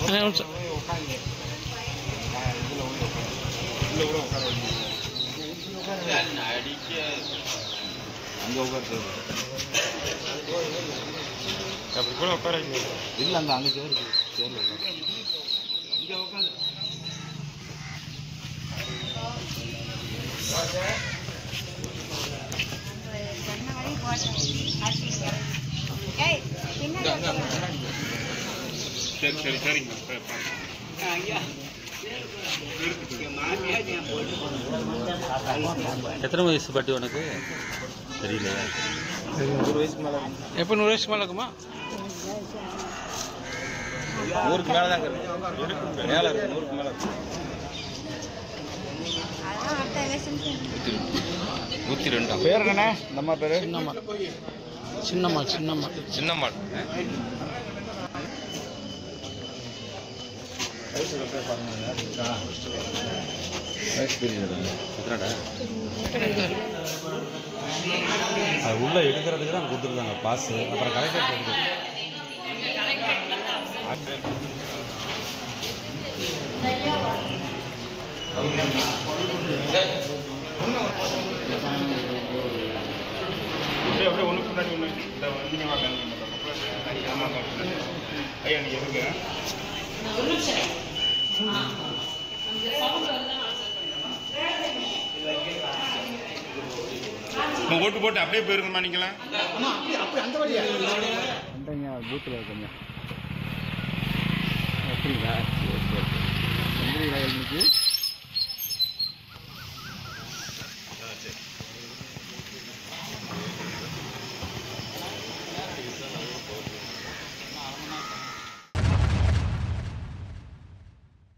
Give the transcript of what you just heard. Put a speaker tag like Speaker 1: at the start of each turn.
Speaker 1: அண்ணா, ஒரு நிமிஷம்.
Speaker 2: உட்காந்து இதில் உள்ள உட்காந்து உள்ள கூட உட்கார அங்கே உட்காந்து அப்படி கூட உட்கார இல்லை அந்த அங்கே சேர் இருக்கு சேரில் உட்காந்து இங்கே உட்காந்து
Speaker 3: ஏய் பின்னாடி
Speaker 2: சரி சரி சரிங்க
Speaker 4: எத்தனை வயசு பாட்டி உனக்கு தெரியலையா
Speaker 2: நூறு வயசுக்கு மேலே
Speaker 1: எப்போ நூறு வயசுக்கு மேலே இருக்குமா
Speaker 2: நூறுக்கு மேலே தாங்க இருக்கு மேலே இருக்கு நூறுக்கு மேலே இருக்கு
Speaker 3: அதான் அடுத்த எலெக்ஷன்
Speaker 4: நூற்றி ரெண்டா
Speaker 2: பேர் என்ன நம்ம பேர்
Speaker 1: சின்னம்மா சின்னம்மா சின்னம்மா
Speaker 4: சின்னம்மாள் எத்தனைடா அது உள்ளே எடுக்கிறதுக்கு தான் கொடுத்துருக்காங்க பாஸு அப்புறம் கலெக்டர் கொடுத்து
Speaker 2: அப்படியே அப்படியே ஒன்று முன்னாடி ஒன்று இந்த நீங்கள் வாங்க ஆமாம் ஐயா நீங்கள் எதுங்க இப்போ ஓட்டு போட்டு அப்படியே போயிருக்கணுமா நீங்களாம்
Speaker 4: வந்தீங்க பூத்தில் இருக்கீங்க அப்படிங்களா சரி சரி வந்துடுறீங்களா இன்னைக்கு